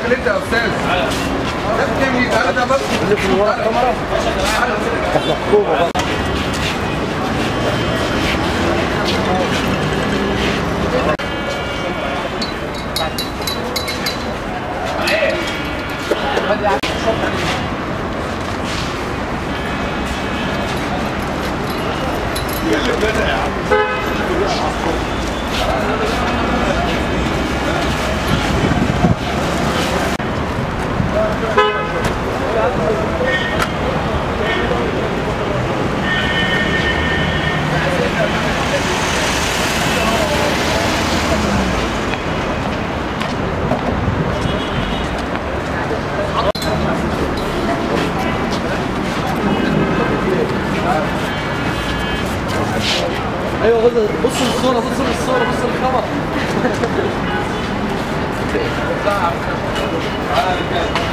داخل انت يا استاذ ده بكام يبقى ده بس اللي في ورا الكاميرا احنا حكومه بقى ايوه بص بص للصوره بص للصوره بص للخبر